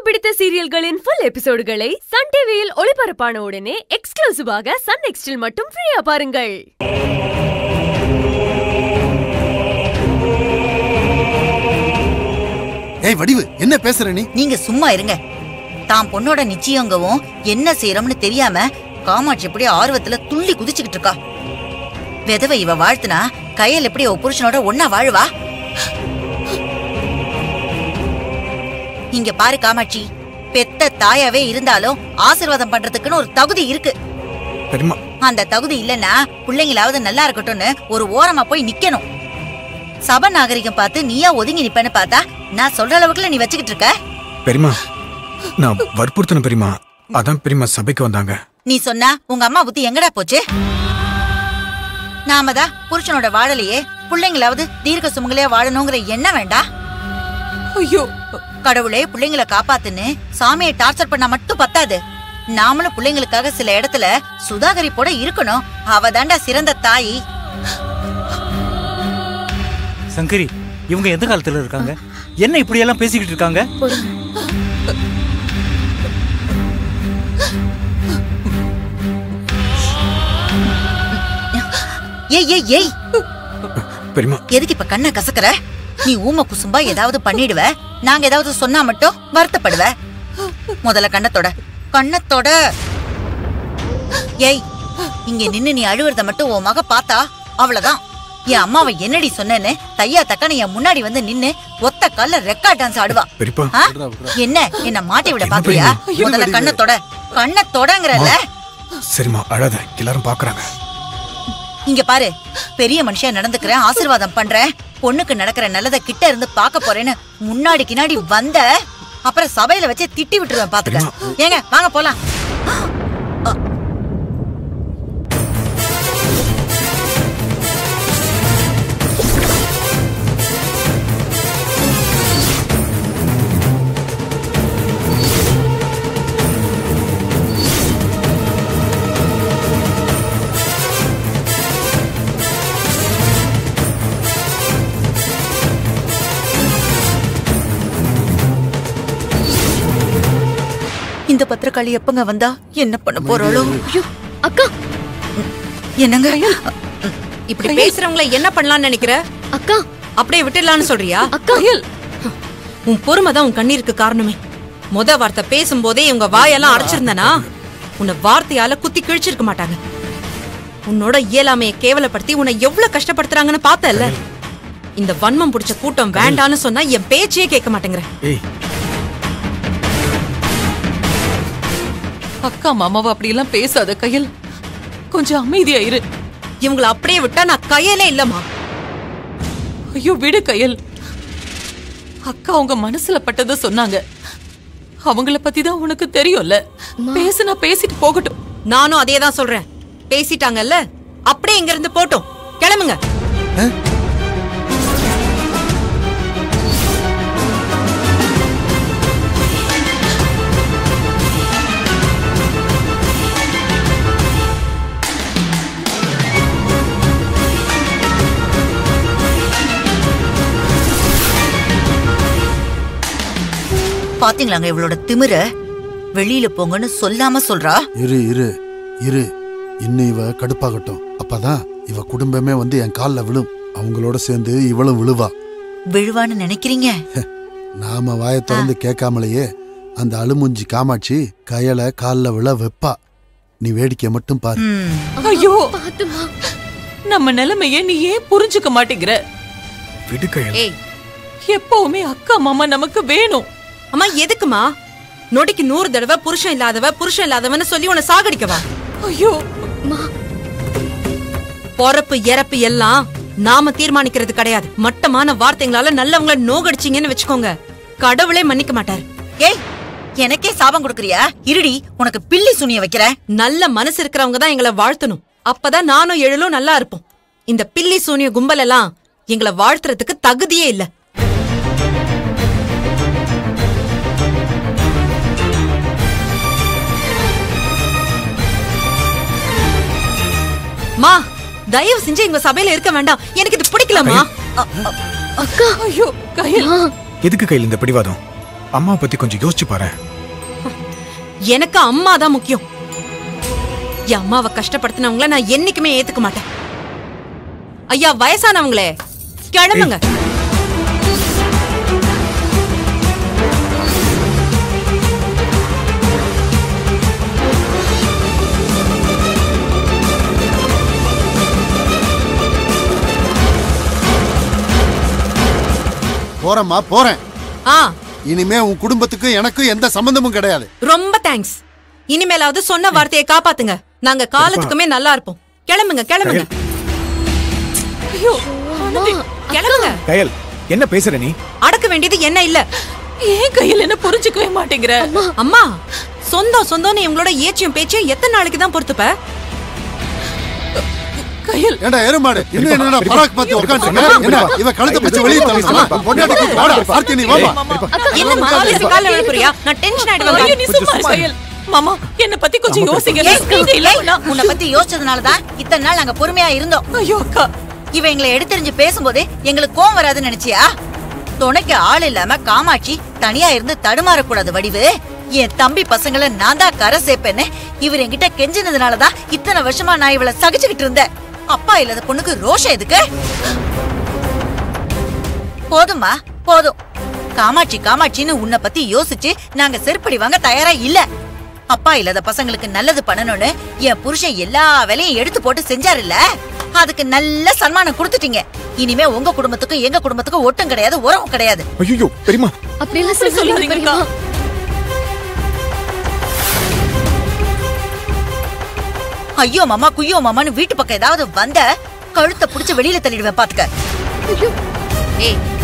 பிடித்த சீரியல்களின் full எபிசோடுகளை Sun டிவியில் ஒளிபரப்பான உடனே எக்ஸ்க்ளூசிவாக சன் நெக்ஸ்டில் மட்டும் ஃப்ரீயா பாருங்கள் ஏய் வடிவு என்ன பேசுற நீ நீங்க சும்மா இருங்க தான் பொண்ணோட நிச்சயங்கவும் என்ன செய்யறோம்னு தெரியாம காமாட்சி எப்படி ஆர்வத்துல துள்ளி குதிச்சுக்கிட்டு இருக்கா விதவை இவ வாழ்த்துனா கையல் எப்படி அவ புருஷனோட ஒன்னா வாழுவா இங்க பாரு காமாட்சி பெத்த தாயாவே இருந்தாலும் ஆசீர்வாதம் பண்றதுக்குன்னு ஒரு தகுதி இருக்கு பெரியம்மா அந்த தகுதி இல்லைன்னா பிள்ளைங்களாவது நல்லா இருக்கட்டும்னு ஒரு ஓரமா போய் நிக்கணும் சப நாகரிகம் பார்த்து நீயா ஒதுங்கி நிப்பேன்னு பார்த்தா நான் சொல்ற அளவுக்குள்ள நீ வச்சுக்கிட்டு இருக்க பெரியம்மா நான் வற்புறுத்தின பெரியம்மா அதான் பெரியம்மா சபைக்கு வந்தாங்க நீ சொன்னா உங்க அம்மா புத்தி எங்கடா போச்சு நாம தான் புருஷனோட வாழலையே பிள்ளைங்களாவது தீர்க்க சுமங்கலையா வாழணுங்கிற எண்ணம் வேண்டாம் ஐயோ கடவுளே பிள்ளைங்களை காப்பாத்துன்னு சாமியை டார்ச்சர் பண்ணா மட்டும் பத்தாது நாமளும் பிள்ளைங்களுக்காக சில இடத்துல சுதாகரிப்போட இருக்கணும் அவ தாண்டா சிறந்த தாய் சங்கரி இவங்க எந்த காலத்துல இருக்காங்க என்ன இப்படி எல்லாம் பேசிக்கிட்டு இருக்காங்க ஏய் ஏய் ஏய் பெரியம்மா எதுக்கு இப்ப கண்ணை கசக்குற நீ ஊம குசும்பா ஏதாவது பண்ணிடுவ நாங்க ஏதாவது சொன்னா மட்டும் வருத்தப்படுவ முதல்ல கண்ணத்தோட கண்ணத்தோட ஏய் இங்க நின்னு நீ அழுவுறத மட்டும் உன் மக பார்த்தா அவ்வளவுதான் என் அம்மாவை என்னடி சொன்னேன்னு தையா தக்கான என் முன்னாடி வந்து நின்னு ஒத்த கால்ல ரெக்கார்ட் டான்ஸ் ஆடுவா பெரியப்பா ஆ? என்ன என்ன மாட்டி விட பாக்குறியா ஐயோ, முதல்ல வடிவு. கண்ணத்தோட கண்ணத்தோடங்கறல சரிம்மா அழாத எல்லாரும் பாக்குறாங்க இங்க பாரு பெரிய மனுஷன் நடந்துக்கிறேன் ஆசீர்வாதம் பண்றேன் பொண்ணுக்கு நடக்கிற நல்லதை கிட்ட இருந்து பார்க்க போறேன்னு முன்னாடி கின்னாடி வந்த அப்புறம் சபையில வச்சு திட்டி விட்டுருவேன் பாத்துக்க ஏங்க வாங்க போலாம் இந்த பத்திரக்காளி எப்பங்க வந்தா என்ன பண்ண போறாளோ ஐயோ அக்கா என்னங்க இப்படி பேசுறவங்கள என்ன பண்ணலாம்னு நினைக்கிற அக்கா அப்படியே விட்டுடலாம்னு சொல்றியா அக்கா உன் பொறுமை தான் உன் கண்ணீருக்கு காரணமே முத வார்த்தை பேசும்போதே இவங்க வாயெல்லாம் அடைச்சிருந்தனா உன்னை வார்த்தையால குத்தி கிழிச்சிருக்க மாட்டாங்க உன்னோட இயலாமையை கேவலப்படுத்தி உன்னை எவ்வளவு கஷ்டப்படுத்துறாங்கன்னு பார்த்தல இந்த வன்மம் பிடிச்ச கூட்டம் வேண்டான்னு சொன்னா என் பேச்சையே கேட்க மாட்டேங்கிற ஏய் அக்கா மாமாவை அப்படியெல்லாம் பேசாத கையில் கொஞ்சம் அமைதியா இரு இவங்கள அப்படியே விட்டா நான் கையிலே இல்லம்மா ஐயோ விடு கையல் அக்கா உங்க மனசுல பட்டதை சொன்னாங்க அவங்கள பத்தி தான் உனக்கு தெரியும்ல பேசுனா பேசிட்டு போகட்டும் நானும் அதே தான் சொல்றேன் பேசிட்டாங்கல்ல அப்படியே இங்க இருந்து போட்டோம் கிளம்புங்க பாத்தீங்களாங்க இவளோட திமிர வெளியில போங்கன்னு சொல்லாம சொல்றா இரு இரு இரு இன்னும் இவ கடுப்பாகட்டும் அப்பதான் இவ குடும்பமே வந்து என் கால்ல விழும் அவங்களோட சேர்ந்து இவளும் விழுவா விழுவான்னு நினைக்கிறீங்க நாம வாயை திறந்து கேட்காமலேயே அந்த அழுமுஞ்சி காமாட்சி கையல கால்ல விழ வைப்பா நீ வேடிக்கை மட்டும் பாரு ம், ஐயோ நம்ம நிலைமைய நீ ஏன் புரிஞ்சுக்க மாட்டேங்கிற விடு கையல் ஏய் எப்பவுமே அக்கா மாமா நமக்கு வேணும் அம்மா எதுக்குமா நொடிக்கு நூறு தடவை புருஷன் இல்லாதவ புருஷன் இல்லாதவன்னு சொல்லி உன்னை சாகடிக்கவா ஐயோ பொறப்பு இறப்பு எல்லாம் நாம தீர்மானிக்கிறது கிடையாது மட்டமான வார்த்தைங்களால நல்லவங்கள நோகடிச்சீங்கன்னு வச்சுக்கோங்க கடவுளே மன்னிக்க மாட்டாரு ஏய் எனக்கே சாபம் கொடுக்கறியா இருடி உனக்கு பில்லி சுனிய வைக்கிறேன் நல்ல மனசு இருக்கிறவங்க தான் எங்களை வாழ்த்தணும் அப்பதான் நானும் எழிலும் நல்லா இருப்போம் இந்த பில்லி சூனிய கும்பல் எல்லாம் எங்களை வாழ்த்துறதுக்கு தகுதியே இல்ல மா தயவு செஞ்சு எங்க சபையில இருக்க வேண்டாம் எனக்கு இது பிடிக்கலமா ஐயோ கையில் எதுக்கு கையில் இந்த பிடிவாதம் அம்மாவை பத்தி கொஞ்சம் யோசிச்சு பாரு எனக்கு அம்மா தான் முக்கியம் என் அம்மாவை கஷ்டப்படுத்தினவங்கள நான் என்னைக்குமே ஏத்துக்க மாட்டேன் ஐயா வயசானவங்களே கிளம்புங்க போறேம்மா போறேன் ஆ இனிமே உன் குடும்பத்துக்கும் எனக்கும் எந்த சம்பந்தமும் கிடையாது ரொம்ப தேங்க்ஸ் இனிமேலாவது சொன்ன வார்த்தையை காப்பாத்துங்க நாங்க காலத்துக்குமே நல்லா இருப்போம் கிளம்புங்க கிளம்புங்க ஐயோ ஆனந்தி கிளம்புங்க கயல் என்ன பேசுற நீ அடக்க வேண்டியது என்ன இல்ல ஏன் கையில் என்ன புரிஞ்சுக்கவே மாட்டேங்கிற அம்மா சொந்தம் சொந்தம்னு இவங்களோட ஏச்சியும் பேச்சையும் எத்தனை நாளைக்கு தான் பொறுத்துப்ப கையில் ஏண்டா எருமாடு இன்னும் என்னடா பராக் பார்த்து உட்காந்துருக்க என்ன இவ கழுத்தை பிடிச்சு வெளியே தள்ளணுமா பொண்டாட்டி கூப்பிட்டு வாடா ஆர்த்தி நீ வாமா என்ன ஆபீஸ் கால்ல விழப்புறியா நான் டென்ஷன் ஐயோ, ஆயிடுவேன் நீ சும்மா இரு, கையில் மாமா என்ன பத்தி கொஞ்சம் யோசிங்க ஏய், நீங்க இல்லைன்னா உன்னை பத்தி யோசிச்சதுனாலதான் இத்தனை நாள் நாங்க பொறுமையா இருந்தோம் ஐயோ அக்கா இவ எங்களை எடுத்தெறிஞ்சு பேசும்போதே எங்களுக்கு கோவம் வராதுன்னு நினைச்சியா துணைக்கு ஆள் இல்லாம காமாட்சி தனியா இருந்து தடுமாறக்கூடாது வடிவு என் தம்பி பசங்களை நான் தான் கரை சேர்ப்பேன்னு இவர் என்கிட்ட கெஞ்சினதுனாலதான் இத்தனை வருஷமா நான் இவளை சகிச்சுக்கிட்டு இருந்தேன் அப்பா இல்லாத பொண்ணுக்கு ரோஷம் எதுக்கு போதும்மா போதும் காமாட்சி காமாட்சின்னு உன்னை பத்தி யோசிச்சு நாங்க செருப்படி வாங்க தயாரா இல்ல அப்பா இல்லாத பசங்களுக்கு நல்லது பண்ணணும்னு என் புருஷன் எல்லா வேலையும் எடுத்து போட்டு செஞ்சாருல்ல அதுக்கு நல்ல சன்மானம் கொடுத்துட்டீங்க இனிமே உங்க குடும்பத்துக்கும் எங்க குடும்பத்துக்கும் ஒட்டும் கிடையாது உறவும் கிடையாது ஐயோ பெரியமா அப்படியெல்லாம் அப்படி சொல்லாதீங்க சொல்லாதீங்கக்கா ஐயோ மாமா குய்யோ மாமான்னு வீட்டு பக்கம் ஏதாவது வந்த கழுத்தை புடிச்சு வெளியில தள்ளிடுவேன் பாத்துக்க ஐயோ ஏய்